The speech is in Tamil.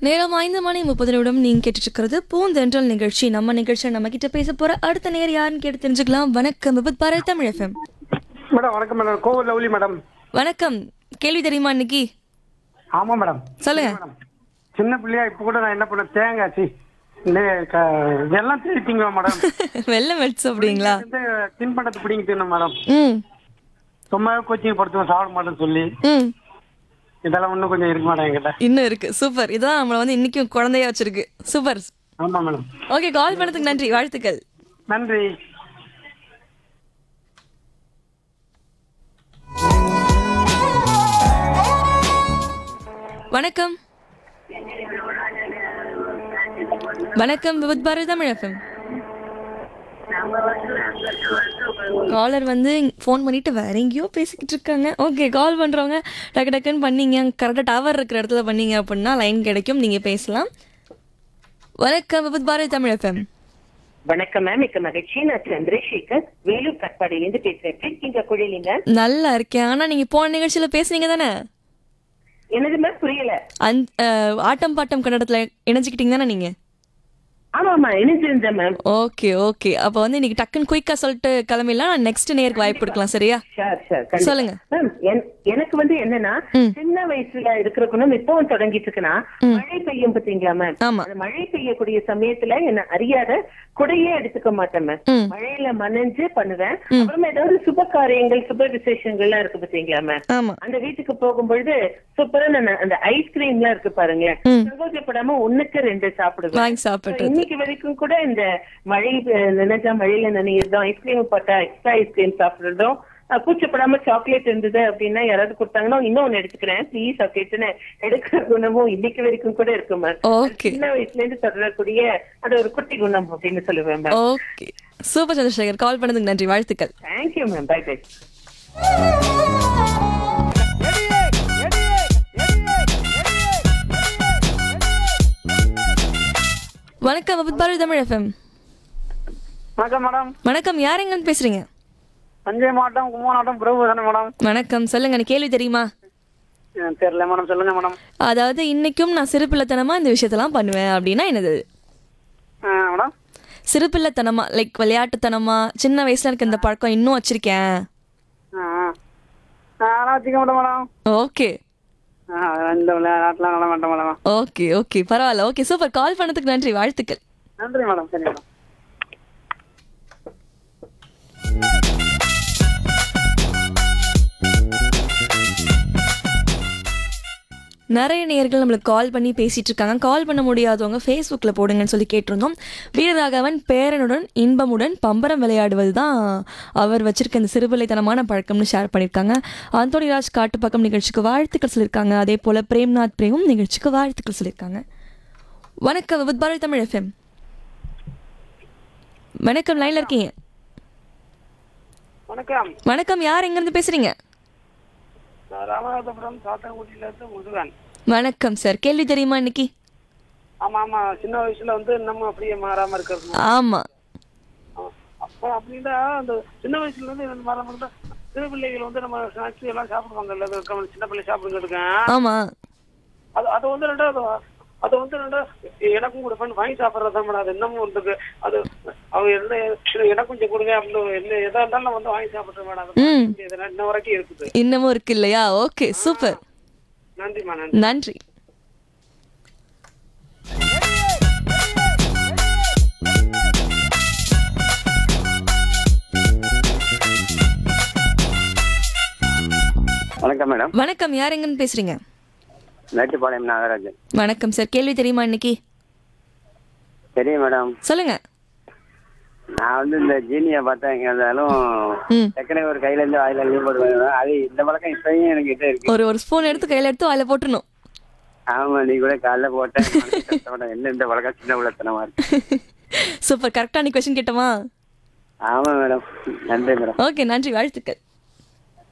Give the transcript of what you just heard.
நேரம் ஐந்து மணி முப்பது நிமிடம் நீங்க கேட்டுட்டு இருக்கிறது பூந்தென்றல் நிகழ்ச்சி நம்ம நிகழ்ச்சியை நம்ம கிட்ட பேச போற அடுத்த நேர் யாருன்னு கேட்டு தெரிஞ்சுக்கலாம் வணக்கம் விபத் பாரத் தமிழ் எஃப்எம் மேடம் வணக்கம் மேடம் கோவில் லவ்லி மேடம் வணக்கம் கேள்வி தெரியுமா இன்னைக்கு ஆமா மேடம் சொல்லுங்க மேடம் சின்ன பிள்ளையா இப்ப கூட நான் என்ன பண்ண தேங்காய் சி நே- க- இதெல்லாம் தேய்த்தீங்க மேடம் வெள்ளம் வெடிச்சு அப்படிங்களா வந்து தின்பண்டத்தை பிடிங்க தின்னும் மேடம் ம் சும்மா கோச்சிங் படுத்துவேன் சாப்பிட மாட்டேன்னு சொல்லி ம் இதெல்லாம் இன்னும் கொஞ்சம் இருக்கு மேடம் என்கிட்ட இன்னும் இருக்கு சூப்பர் இதான் நம்மள வந்து இன்னைக்கும் குழந்தையா வச்சிருக்கு சூப்பர் ஆமா மேடம் ஓகே கால் பண்ணதுக்கு நன்றி வாழ்த்துக்கள் நன்றி வணக்கம் வணக்கம் விபத் பாரத் தமிழ் எஃப்எம் காலர் வந்து ஃபோன் பண்ணிட்டு வேற எங்கேயோ பேசிக்கிட்டு இருக்காங்க ஓகே கால் பண்றவங்க டக்கு டக்குன்னு பண்ணீங்க கரெக்டாக டவர் இருக்கிற இடத்துல பண்ணீங்க அப்படின்னா லைன் கிடைக்கும் நீங்க பேசலாம் வணக்கம் விபத் பாரத் தமிழ் எஃப்எம் வணக்கம் மேம் மிக்க மகிழ்ச்சி நான் சந்திரசேகர் வேலூர் கட்பாடியிலிருந்து பேசுறேன் எப்படி இருக்கீங்க குழிலிங்க நல்லா இருக்கேன் ஆனா நீங்க போன நிகழ்ச்சியில பேசுனீங்க தானே என்னது மேம் புரியல அந் அஹ், ஆட்டம் பாட்டம் கன்னடத்துல இணைஞ்சுக்கிட்டீங்க தானே நீங்க ஆமா ஆமா இணைஞ்சிருந்தேன் மேம் ஓகே ஓகே அப்போ வந்து இன்னைக்கு டக்குன்னு குயிக்கா சொல்லிட்டு கிளம்பிடலாம் நான் நெக்ஸ்ட் நேருக்கு வாய்ப்பு கொடுக்கலாம் சரியா ஷார் ஷார் சொல்லுங்க. மேம் என்- எனக்கு வந்து என்னன்னா சின்ன வயசுல இருக்கிற குணம் இப்பவும் தொடங்கிட்டு இருக்குன்னா மழை பெய்யும் பாத்தீங்களா மேம் ஆமா. அந்த மழை பெய்யக்கூடிய சமயத்துல என்ன அறியாத குடையே எடுத்துக்க மாட்டேன் மேம் ம். மழையில மனைஞ்சு பண்ணுவேன் அப்புறமா ஏதாவது சுப காரியங்கள் சுப விசேஷங்கள்லாம் இருக்கு பாத்தீங்களா மேம் ஆமா அந்த வீட்டுக்கு போகும்பொழுது சூப்பரா நான் அந்த ஐஸ்கிரீம் எல்லாம் இருக்கு பாருங்களேன் சந்தோஷப்படாம ஒண்ணுக்கு ரெண்டு சாப்பிடுவேன் வாங்கி சாப்பிட்டு இன்னைக்கு வரைக்கும் கூட இந்த மழை அஹ், நினைச்சா மழையில நனையிறதும் ஐஸ்கிரீம் போட்டா எக்ஸ்ட்ரா ஐஸ்கிரீம் சாப்பிடுறதும் அஹ், கூச்சப்படாம சாக்லேட் இருந்தது அப்படின்னா யாராவது கொடுத்தாங்கன்னா இன்னொன்னு எடுத்துக்கிறேன் ப்ளீஸ் சாக்லேட்னு எடுக்கிற குணமும் இன்னைக்கு வரைக்கும் கூட இருக்கு மேம் ஓகே சின்ன வயசுல இருந்து தொடரக்கூடிய அது ஒரு குட்டி குணம் அப்படின்னு சொல்லுவேன் ma'am okay super Chandrasekar call பண்ணதுக்கு நன்றி வாழ்த்துக்கள் தேங்க்யூ மேம் பை பை வணக்கம் விபத் பாரதி தமிழ் எஃப்எம் வணக்கம் மேடம் வணக்கம் யார் எங்கன்னு பேசுறீங்க தஞ்சை மாவட்டம் கும்பகோணம் பிரபு தானே மேடம் வணக்கம் சொல்லுங்க எனக்கு கேள்வி தெரியுமா எனக்கு தெரியல மேடம் சொல்லுங்க மேடம் அதாவது இன்னைக்கும் நான் சிறுபிள்ளைத்தனமா இந்த விஷயத்தெல்லாம் பண்ணுவேன் அப்படின்னா என்னது ஆ, மேடம் சிறுபிள்ளைத்தனமா லைக் விளையாட்டுத்தனமா சின்ன வயசுல எனக்கு இந்த பழக்கம் இன்னும் வச்சிருக்கேன் ஆ ஆ. ஆ, நான் வச்சுக்க மாட்டேன் மேடம் ஓகே ஆ, இந்த விளையாட்டுலாம் விளாட மாட்டேன் மேடம் ஓகே ஓகே பரவாயில்ல ஓகே சூப்பர் கால் பண்ணதுக்கு நன்றி வாழ்த்துக்கள் நன்றி மேடம் சரி மேடம் நிறைய நேயர்கள் நம்மளுக்கு கால் பண்ணி பேசிட்டு இருக்காங்க கால் பண்ண முடியாதவங்க ஃபேஸ்புக்கில் போடுங்கன்னு சொல்லி கேட்டிருந்தோம் வீரராகவன் பேரனுடன் இன்பமுடன் பம்பரம் விளையாடுவது தான் அவர் வச்சிருக்க இந்த சிறுபிள்ளைத்தனமான பழக்கம்னு ஷேர் பண்ணியிருக்காங்க அந்தோணிராஜ் காட்டுப்பக்கம் நிகழ்ச்சிக்கு வாழ்த்துக்கள் சொல்லியிருக்காங்க அதே போல் பிரேம்நாத் பிரேமும் நிகழ்ச்சிக்கு வாழ்த்துக்கள் சொல்லியிருக்காங்க வணக்கம் விபத் பாரதி தமிழ் எஃப்எம் வணக்கம் லைனில் இருக்கீங்க வணக்கம் வணக்கம் யார் எங்கேருந்து பேசுறீங்க நான் ராமநாதபுரம் சாத்தன்குடியில இருந்து முருகன் வணக்கம் சார் கேள்வி தெரியுமா இன்னைக்கு ஆமா ஆமா சின்ன வயசுல வந்து இன்னமும் அப்படியே மாறாம இருக்கிறது ஆமாம் அப்போ அப்படின்னா அந்த சின்ன வயசுல இருந்து இந்த மாறாம இருந்தா சிறு பிள்ளைகள் வந்து நம்ம ஸ்நாக்ஸ் எல்லாம் சாப்பிடுவாங்கல்ல அது க- சின்ன பிள்ளை சாப்பிடுங்கிறதுக்கு ஆமாம் அது அது வந்து ரெண்டா அது அது வந்து ரெண்டா எனக்கும் கொடுப்பேன் வாங்கி சாப்பிட்றது தான் மேடம் அது இன்னமும் வந்து அது அவங்க என்ன இல்ல, எனக்கும் கொஞ்சம் கொடுங்க அப்படின்னு என்ன எதா இருந்தாலும் நான் வந்து வாங்கி சாப்பிட்றேன் மேடம் அது ம் இது இன்ன வரைக்கும் இருக்குது இன்னமும் இருக்கு இல்லையா ஓகே சூப்பர் நன்றிம்மா நன்றி நன்றி வணக்கம் மேடம் வணக்கம் யார் எங்கன்னு பேசுறீங்க மேட்டுப்பாளையம் நாகராஜன் வணக்கம் சார் கேள்வி தெரியுமா இன்னைக்கு தெரியும் மேடம் சொல்லுங்க நான் வந்து இந்த ஜீனியை பார்த்தேன் எங்க இருந்தாலும் ம் டக்குனு ஒரு கையில இருந்து வாயில லீவ் போடுவேன் அது இந்த பழக்கம் இப்பயும் எனக்கு கிட்ட இருக்கு ஒரு ஒரு ஸ்பூன் எடுத்து கையில எடுத்து அதில் போட்டுடணும் ஆமா நீ கூட காலைல போட்டேன் மனசு கஷ்டப்பட்டேன். என்ன இந்த பழக்கம் சின்ன பிள்ளைத்தனமா இருக்கு சூப்பர் கரெக்டான கொஸ்டின் கேட்டோமா ஆமா மேடம் நன்றி மேடம் ஓகே நன்றி வாழ்த்துக்கள்